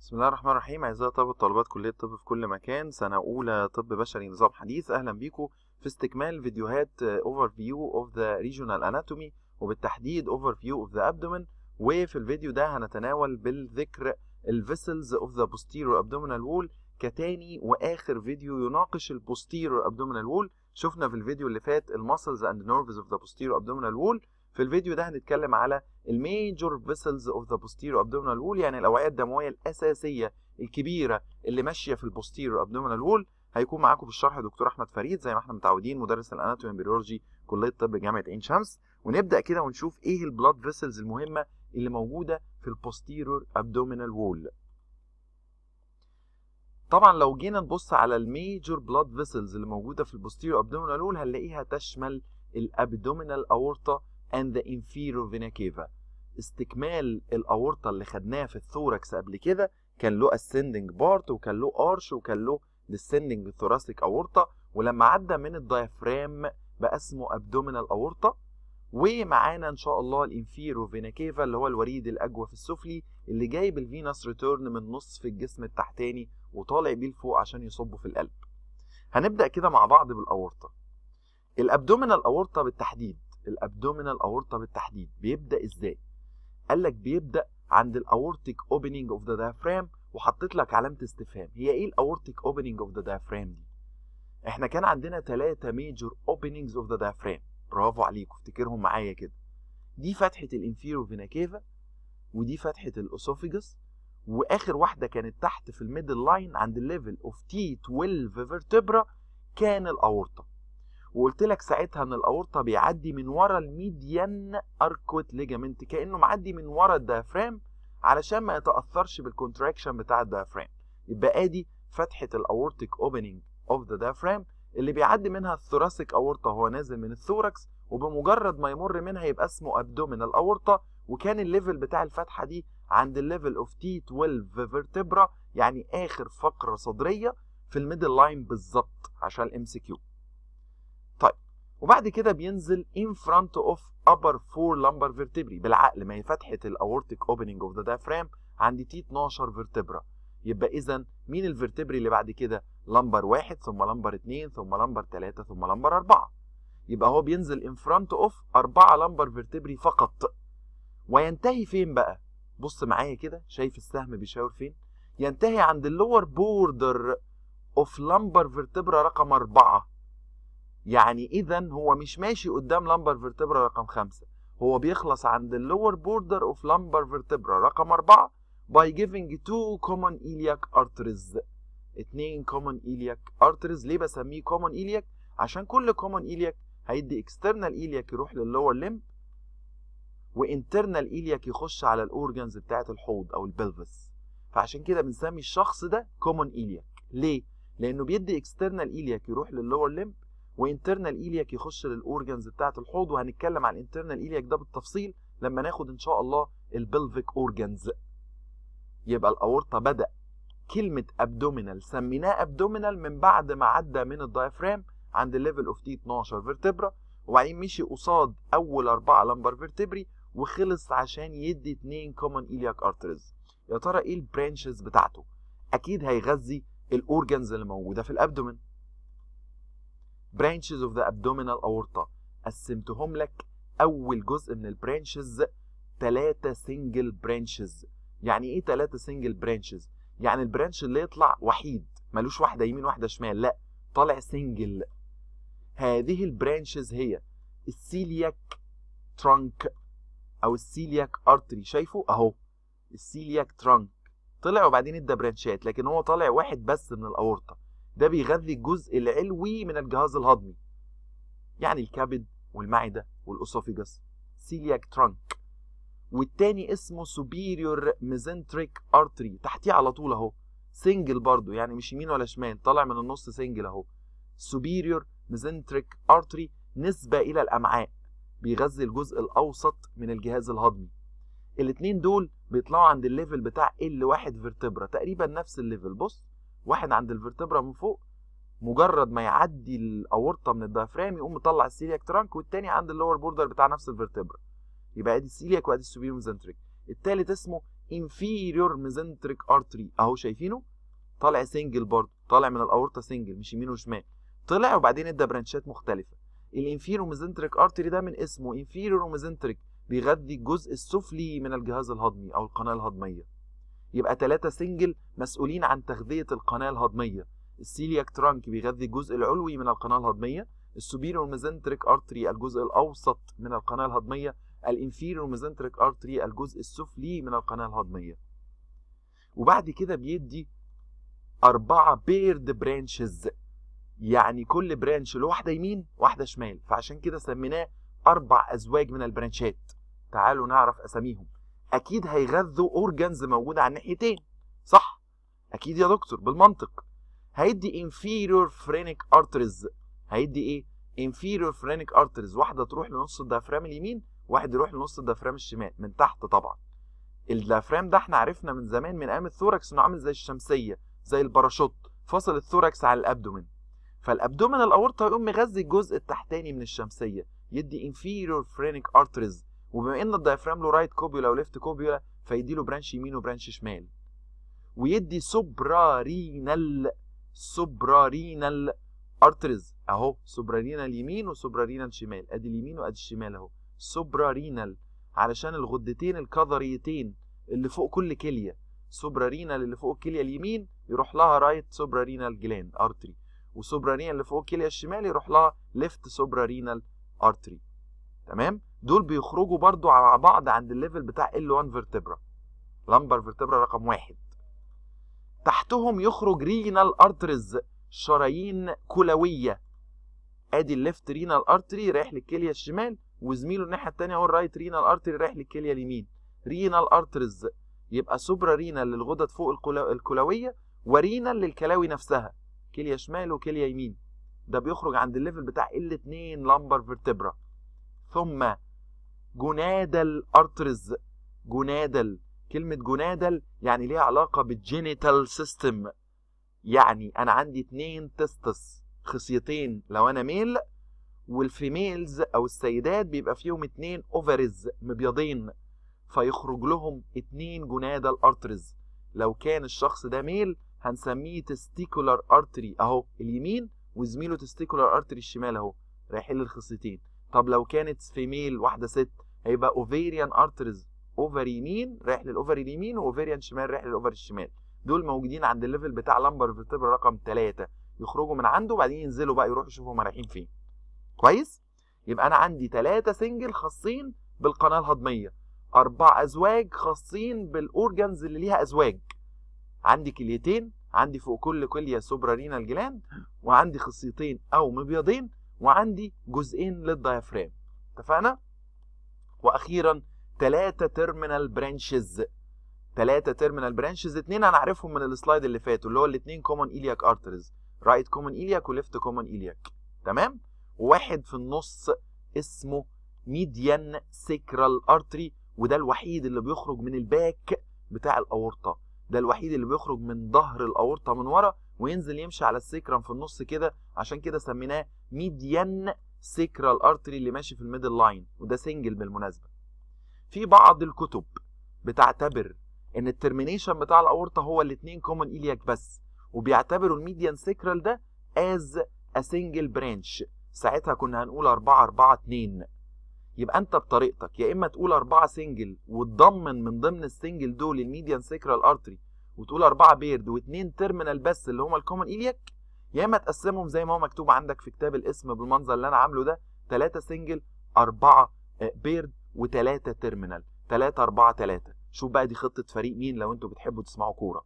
بسم الله الرحمن الرحيم أعزائي طلبة وطالبات كلية الطب في كل مكان سنة أولى طب بشري نظام حديث أهلا بيكم في استكمال فيديوهات اوفر فيو اوف ذا ريجونال اناتومي وبالتحديد اوفر فيو اوف ذا ابدومن وفي الفيديو ده هنتناول بالذكر الفيسلز اوف ذا posterior abdominal wall كتاني واخر فيديو يناقش البوستيرور abdominal wall شفنا في الفيديو اللي فات المسلز اند نيرفز اوف ذا posterior abdominal wall في الفيديو ده هنتكلم على الميجور فيسلز اوف ذا posterior abdominal wall يعني الاوعيه الدمويه الاساسيه الكبيره اللي ماشيه في البوستيرور abdominal wall هيكون معاكم في الشرح دكتور احمد فريد زي ما احنا متعودين مدرس الاناتومي امبريولوجي كليه طب جامعه عين شمس ونبدا كده ونشوف ايه البلاد فيسلز المهمه اللي موجوده في البوستيرور abdominal wall طبعا لو جينا نبص على الميجور بلاد فيسلز اللي موجوده في البوستيرور abdominal wall هنلاقيها تشمل الابدومينال اورتا and the inferior vena cava استكمال الاورطه اللي خدناها في الثوركس قبل كده كان له ascending part وكان له arch وكان له descending thoracic aorta ولما عدى من الدايفرام بقى اسمه abdominal aorta ومعانا ان شاء الله الانفيرو فينا كيفا اللي هو الوريد الاجوف السفلي اللي جايب الفينس ريتيرن من نصف الجسم التحتاني وطالع بيه لفوق عشان يصبه في القلب هنبدا كده مع بعض بالاورطه الابدومينال اورطه بالتحديد الابدومينال اورطه بالتحديد بيبدا ازاي قال لك بيبدا عند الاورتيك اوبننج اوف ذا diaphragm وحطيت لك علامه استفهام هي ايه الاورتيك اوبننج اوف ذا diaphragm دي احنا كان عندنا ثلاثه ميجور اوبننجز اوف ذا diaphragm برافو عليكم افتكرهم معايا كده دي فتحه الانفيرو فينا كيفا ودي فتحه الاسوفيجس واخر واحده كانت تحت في الميدل لاين عند الليفل اوف تي 12 فيرتبرا كان الاورطه وقلت لك ساعتها ان الاورطه بيعدي من ورا الميديان اركوت ليجامنت كانه معدي من ورا الديافرام علشان ما يتاثرش بالكونتراكشن بتاع الديافرام يبقى ادي فتحه الاورتيك اوبننج اوف ذا diaphragm اللي بيعدي منها الثوراسيك اورطه وهو نازل من الثوركس وبمجرد ما يمر منها يبقى اسمه ابدومينال اورطه وكان الليفل بتاع الفتحه دي عند الليفل اوف تي 12 فيرتبرا يعني اخر فقره صدريه في الميدل لاين بالظبط عشان الام سي كيو طيب وبعد كده بينزل in front of upper four lumbar vertebrae بالعقل ما هي فتحه الاورتيك اوبننج اوف ذا diaphragm عند تي 12 فيرتبرا يبقى اذا مين الفرتبري اللي بعد كده لمبر واحد ثم لمبر اتنين ثم لمبر تلاتة ثم لمبر أربعة يبقى هو بينزل in front of أربعة لمبر فيرتبري فقط وينتهي فين بقى بص معايا كده شايف السهم بيشاور فين ينتهي عند اللور بوردر اوف لمبر فيرتبرا رقم أربعة يعني إذا هو مش ماشي قدام لمبر فيرتبرا رقم خمسة هو بيخلص عند اللور بوردر اوف لمبر فيرتبرا رقم أربعة by giving two common iliac arteries اتنين common iliac arteries ليه بسميه common iliac عشان كل common iliac هيدي external iliac يروح للlower limb وinternal iliac يخش على الاورجنز بتاعت الحوض او البلفس فعشان كده بنسمي الشخص ده common iliac ليه لانه بيدي external iliac يروح للlower limb وinternal iliac يخش للاورجنز بتاعت الحوض وهنتكلم عن الانترنال iliac ده بالتفصيل لما ناخد ان شاء الله البلفيك اورجنز يبقى الاورطه بدا كلمه ابدومينال سميناه ابدومينال من بعد ما عدى من الدايفرام عند الليفل اوف تي 12 فيرتبرا وبعدين مشي قصاد اول اربعه لمبر فيرتبري وخلص عشان يدي اتنين كومن ايلياك ارتريز يا ترى ايه البرانشز بتاعته اكيد هيغذي الاورجنز اللي موجوده في الابدومين برانشز اوف ذا ابدومينال اورطه قسمتهم لك اول جزء من البرانشز ثلاثه سنجل برانشز يعني ايه ثلاثة سنجل برانشز يعني البرانش اللي يطلع وحيد ملوش واحدة يمين واحدة شمال لا طالع سنجل هذه البرانشز هي السيلياك ترانك او السيلياك ارتري شايفه اهو السيلياك ترانك طلع وبعدين ادى برانشات لكن هو طالع واحد بس من الاورطة ده بيغذي الجزء العلوي من الجهاز الهضمي يعني الكبد والمعدة والاسوفيجاس سيلياك ترانك والتاني اسمه superior mesenteric artery تحتيه على طول اهو سنجل برضو يعني مش يمين ولا شمال طالع من النص سنجل اهو superior mesenteric artery نسبة إلى الأمعاء بيغذي الجزء الأوسط من الجهاز الهضمي الاتنين دول بيطلعوا عند الليفل بتاع L1 فيرتبرا تقريبا نفس الليفل بص واحد عند الفيرتبرا من فوق مجرد ما يعدي الأورطة من الديافرام يقوم مطلع السيلياك ترانك والتاني عند اللور بوردر بتاع نفس الفيرتبرا يبقى ادي السيلياك وادي السوبيريور ميزنتريك التالت اسمه inferior mesenteric artery اهو شايفينه طالع سنجل برضه طالع من الاورطه سنجل مش يمين وشمال طلع وبعدين ادى برانشات مختلفه الانفيرو ميزنتريك ارتري ده من اسمه انفيرو ميزنتريك بيغذي الجزء السفلي من الجهاز الهضمي او القناه الهضميه يبقى ثلاثة سنجل مسؤولين عن تغذية القناة الهضمية السيلياك ترانك بيغذي الجزء العلوي من القناة الهضمية السوبيريور ميزنتريك ارتري الجزء الاوسط من القناة الهضمية الانفيريور ميزنتريك ارتري الجزء السفلي من القناة الهضمية وبعد كده بيدي أربعة بيرد برانشز يعني كل برانش له واحدة يمين واحدة شمال فعشان كده سميناه أربع أزواج من البرانشات تعالوا نعرف أساميهم أكيد هيغذوا أورجانز موجودة على الناحيتين صح؟ أكيد يا دكتور بالمنطق هيدي inferior phrenic arteries هيدي إيه؟ inferior phrenic arteries واحدة تروح لنص الديافرام اليمين واحد يروح لنص الديافرام الشمال من تحت طبعا الديافرام ده احنا عرفنا من زمان من ايام الثوركس انه عامل زي الشمسيه زي الباراشوت فصل الثوركس عن الابدومين فالابدومين الاورطه يقوم مغذي الجزء التحتاني من الشمسيه يدي inferior phrenic arteries وبما ان الديافرام له رايت كوبيولا وليفت كوبيولا فيدي له برانش يمين وبرانش شمال ويدي سوبرارينال سوبرارينال ارتريز اهو سوبرارينال يمين وسوبرارينال شمال ادي اليمين وادي الشمال اهو سوبرارينال علشان الغدتين الكظريتين اللي فوق كل كليه سوبرارينال اللي فوق الكليه اليمين يروح لها رايت سوبرارينال جلاند ارتري وسوبرارينال اللي فوق الكليه الشمال يروح لها ليفت سوبرارينال ارتري تمام دول بيخرجوا برضو مع بعض عند الليفل بتاع L1 فيرتبرا لمبر فيرتبرا رقم واحد تحتهم يخرج رينال ارتريز شرايين كلويه ادي الليفت رينال ارتري رايح للكليه الشمال وزميله الناحيه الثانيه هو الرايت رينال ارتري رايح للكليه اليمين رينال ارتريز يبقى سوبرا رينال للغدد فوق الكلو... الكلويه ورينال للكلاوي نفسها كليه شمال وكليه يمين ده بيخرج عند الليفل بتاع ال2 لمبر فيرتبرا ثم جونادال ارتريز جونادال كلمة جونادال يعني ليها علاقة بالجينيتال سيستم يعني أنا عندي اتنين تستس خصيتين لو أنا ميل والفيميلز أو السيدات بيبقى فيهم اتنين أوفرز مبيضين فيخرج لهم اتنين جونادال ارتريز لو كان الشخص ده ميل هنسميه تستيكولار ارتري اهو اليمين وزميله تستيكولار ارتري الشمال اهو رايحين للخصيتين طب لو كانت فيميل واحده ست هيبقى اوفيريان ارتريز اوفر يمين رايح للاوفر اليمين واوفيريان شمال رايح للاوفر الشمال دول موجودين عند الليفل بتاع لمبر فيرتبرا رقم 3 يخرجوا من عنده وبعدين ينزلوا بقى يروحوا يشوفوا هم رايحين فين كويس يبقى انا عندي ثلاثة سنجل خاصين بالقناه الهضميه اربع ازواج خاصين بالاورجنز اللي ليها ازواج عندي كليتين عندي فوق كل كليه سوبرارينال جلاند وعندي خصيتين او مبيضين وعندي جزئين للديافرام اتفقنا واخيرا ثلاثة تيرمينال برانشز ثلاثة تيرمينال برانشز اتنين هنعرفهم من السلايد اللي فاتوا اللي هو الاتنين كومن ايلياك ارتريز رايت كومن ايلياك وليفت كومن ايلياك تمام وواحد في النص اسمه ميديان سيكرال ارتري وده الوحيد اللي بيخرج من الباك بتاع الاورطه ده الوحيد اللي بيخرج من ظهر الاورطه من ورا وينزل يمشي على السيكرم في النص كده عشان كده سميناه ميديان سيكرال ارتري اللي ماشي في الميدل لاين وده سنجل بالمناسبه في بعض الكتب بتعتبر ان الترمينيشن بتاع الاورطه هو الاثنين كومن ايلياك بس وبيعتبروا الميديان سيكرال ده از ا سنجل برانش ساعتها كنا هنقول 4 4 2 يبقى انت بطريقتك يا اما تقول 4 سنجل وتضمن من ضمن السنجل دول الميديان سيكرال ارتري وتقول 4 بيرد واثنين تيرمينال بس اللي هما الكومن ايلياك يا اما تقسمهم زي ما هو مكتوب عندك في كتاب الاسم بالمنظر اللي انا عامله ده 3 سنجل 4 بيرد و3 تيرمينال 3 4 3 شوف بقى دي خطه فريق مين لو انتوا بتحبوا تسمعوا كوره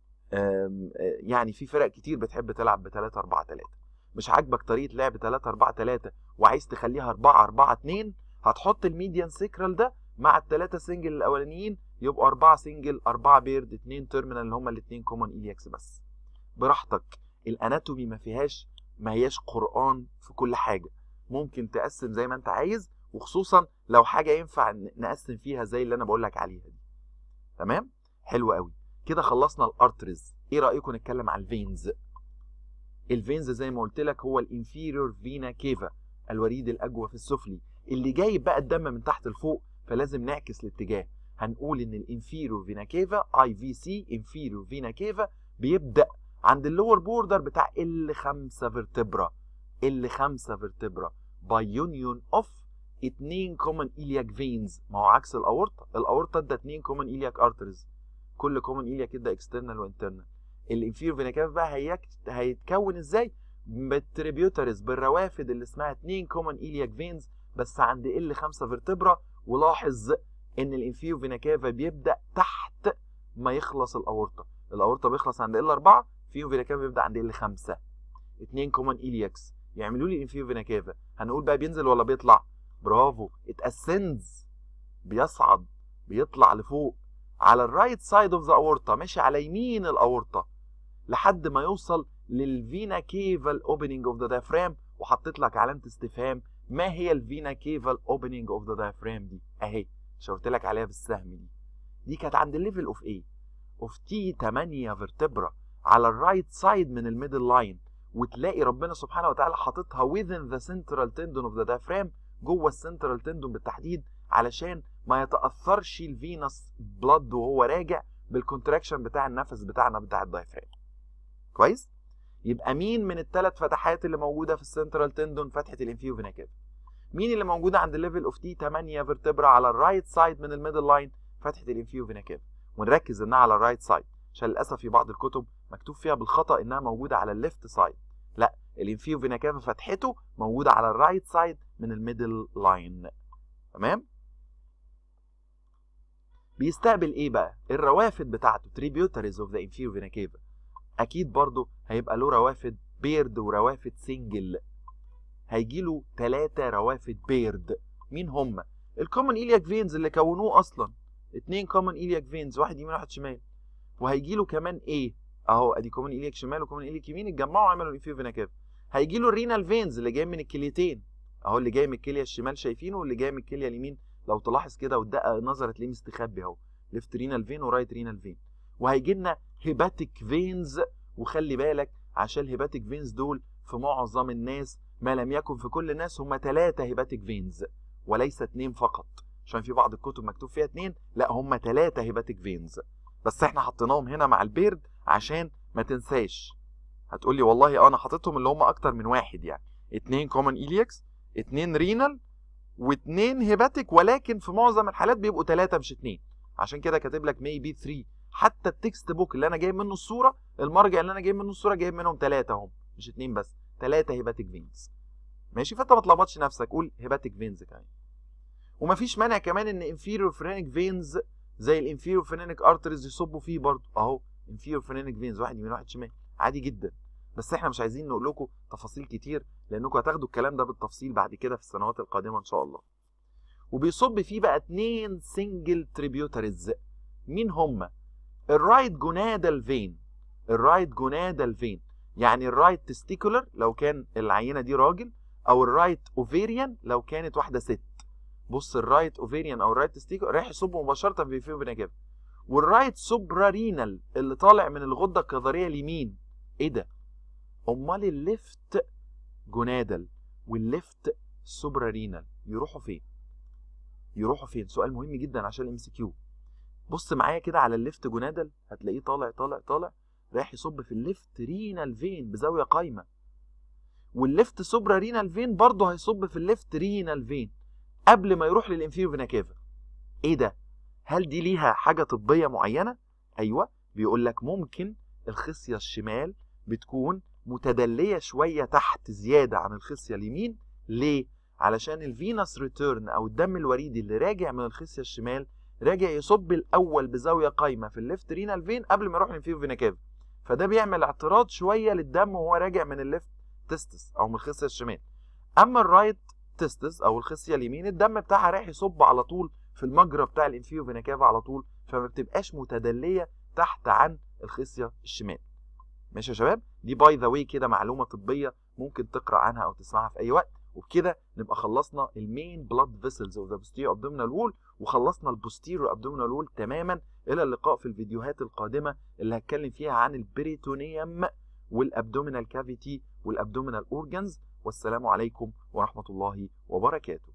يعني في فرق كتير بتحب تلعب ب 3 4 3 مش عاجبك طريقه لعب 3 4 3 وعايز تخليها 4 4 2 هتحط الميديان سيكرال ده مع الثلاثه سنجل الاولانيين يبقوا 4 سنجل 4 بيرد 2 تيرمينال اللي هم الاثنين كومن ايلياكس بس براحتك الاناتومي ما فيهاش ما هياش قران في كل حاجه ممكن تقسم زي ما انت عايز وخصوصا لو حاجه ينفع نقسم فيها زي اللي انا بقول لك عليها دي تمام حلو قوي كده خلصنا الارتريز ايه رايكم نتكلم على الفينز الفينز زي ما قلت لك هو الانفيريور فينا كيفا الوريد الاجوف السفلي اللي جايب بقى الدم من تحت لفوق فلازم نعكس الاتجاه هنقول ان الانفيريور فينا كيفا اي في سي انفيريور فينا كيفا بيبدا عند اللور بوردر بتاع ال 5 فيرتبرا ال 5 فيرتبرا باي يونيون اوف اتنين كومن إلياك فينز ما هو عكس الاورطه الاورطه ادى اتنين كومن إلياك ارترز كل كومن إلياك ادى اكسترنال وانترنال الانفيريور فينا كيفا بقى هيك... هيتكون ازاي بالتريبيوترز بالروافد اللي اسمها اتنين كومن إلياك فينز بس عند ال 5 فيرتبرا ولاحظ ان الانفيو فينا كافا بيبدا تحت ما يخلص الاورطه الاورطه بيخلص عند ال 4 فيو فينا كافا بيبدا عند ال 5 اتنين كومن إلياكس يعملوا لي الانفيو فينا كافا هنقول بقى بينزل ولا بيطلع برافو اتاسندز بيصعد بيطلع لفوق على الرايت سايد اوف ذا اورطه ماشي على يمين الاورطه لحد ما يوصل للفينا كيفال اوبننج اوف ذا دايفرام وحطيت لك علامه استفهام ما هي الفينا كيفال اوبننج اوف ذا دايفرام دي اهي شاورت لك عليها بالسهم دي دي كانت عند الليفل اوف ايه اوف تي 8 فيرتبرا على الرايت سايد من الميدل لاين وتلاقي ربنا سبحانه وتعالى حاططها within the central tendon of the diaphragm جوه السنترال تندون بالتحديد علشان ما يتاثرش الفينس بلاد وهو راجع بالكونتراكشن بتاع النفس بتاعنا بتاع الدايفرام كويس يبقى مين من الثلاث فتحات اللي موجوده في السنترال تندون فتحه الانفيو فينا كده مين اللي موجوده عند الليفل اوف تي 8 فيرتبرا على الرايت سايد من الميدل لاين فتحه الانفيو فينا كده ونركز انها على الرايت سايد عشان للاسف في بعض الكتب مكتوب فيها بالخطا انها موجوده على الليفت سايد لا الانفيو فينا كافا فتحته موجوده على الرايت سايد من الميدل لاين تمام بيستقبل ايه بقى الروافد بتاعته tributaries اوف ذا انفيو فينا كافا اكيد برضو هيبقى له روافد بيرد وروافد سنجل هيجي له ثلاثة روافد بيرد مين هم الكومن إلياك فينز اللي كونوه اصلا اتنين كومن إلياك فينز واحد يمين واحد شمال وهيجي له كمان ايه اهو ادي كومن إلياك شمال وكومن إلياك يمين اتجمعوا وعملوا الانفيو فينا كافا هيجي له الرينال فينز اللي جاي من الكليتين اهو اللي جاي من الكليه الشمال شايفينه واللي جاي من الكليه اليمين لو تلاحظ كده والدقه نظر هتلاقيه مستخبي اهو ليفت رينال فين ورايت رينال فين وهيجي لنا هيباتيك فينز وخلي بالك عشان الهيباتيك فينز دول في معظم الناس ما لم يكن في كل الناس هم ثلاثة هيباتيك فينز وليس اثنين فقط عشان في بعض الكتب مكتوب فيها اثنين لا هم ثلاثة هيباتيك فينز بس احنا حطيناهم هنا مع البيرد عشان ما تنساش هتقول لي والله اه انا حاططهم اللي هم اكتر من واحد يعني اتنين كومن إليكس اتنين رينال واتنين هيباتيك ولكن في معظم الحالات بيبقوا ثلاثة مش اتنين عشان كده كاتب لك مي بي 3 حتى التكست بوك اللي انا جايب منه الصوره المرجع اللي انا جايب منه الصوره جايب منهم ثلاثه اهم مش اتنين بس ثلاثه هيباتيك فينز ماشي فانت ما تلخبطش نفسك قول هيباتيك فينز كمان ومفيش مانع كمان ان انفيريور فرينيك فينز زي الانفيريور فرينيك ارتريز يصبوا فيه برضه اهو انفيريور فرينيك فينز واحد يمين واحد شمال عادي جدا بس احنا مش عايزين نقول لكم تفاصيل كتير لانكم هتاخدوا الكلام ده بالتفصيل بعد كده في السنوات القادمه ان شاء الله وبيصب فيه بقى اتنين سنجل تريبيوتريز مين هما الرايت جونادال فين الرايت جونادال فين يعني الرايت تستيكولر لو كان العينه دي راجل او الرايت اوفيريان لو كانت واحده ست بص الرايت اوفيريان او الرايت تستيكولر رايح يصب مباشره في فيو بنجاب والرايت سوبرارينال اللي طالع من الغده الكظريه اليمين ايه ده امال الليفت جونادال والليفت سوبرارينال يروحوا فين يروحوا فين سؤال مهم جدا عشان الام سي كيو بص معايا كده على الليفت جونادال هتلاقيه طالع طالع طالع رايح يصب في الليفت رينال فين بزاويه قايمه والليفت سوبرا رينال فين برضه هيصب في الليفت رينال فين قبل ما يروح للانفيرو فينا كيفا ايه ده هل دي ليها حاجه طبيه معينه ايوه بيقول لك ممكن الخصيه الشمال بتكون متدليه شويه تحت زياده عن الخصيه اليمين ليه علشان الفينس ريتيرن او الدم الوريدي اللي راجع من الخصيه الشمال راجع يصب الاول بزاويه قايمه في الليفت رينال فين قبل ما يروح للانفيرو فينا كيفا فده بيعمل اعتراض شويه للدم وهو راجع من الليفت تستس او من الخصيه الشمال اما الرايت تستس او الخصيه اليمين الدم بتاعها رايح يصب على طول في المجرى بتاع الانفيو فينا كافا على طول فما بتبقاش متدليه تحت عن الخصيه الشمال ماشي يا شباب دي باي ذا واي كده معلومه طبيه ممكن تقرا عنها او تسمعها في اي وقت وبكده نبقى خلصنا المين بلاد فيسلز اوف ذا بوستيريور ابدومينال وول وخلصنا البوستيريور ابدومينال وول تماما الى اللقاء في الفيديوهات القادمه اللي هتكلم فيها عن البريتونيوم والابدومينال كافيتي والابدومينال اورجانز والسلام عليكم ورحمه الله وبركاته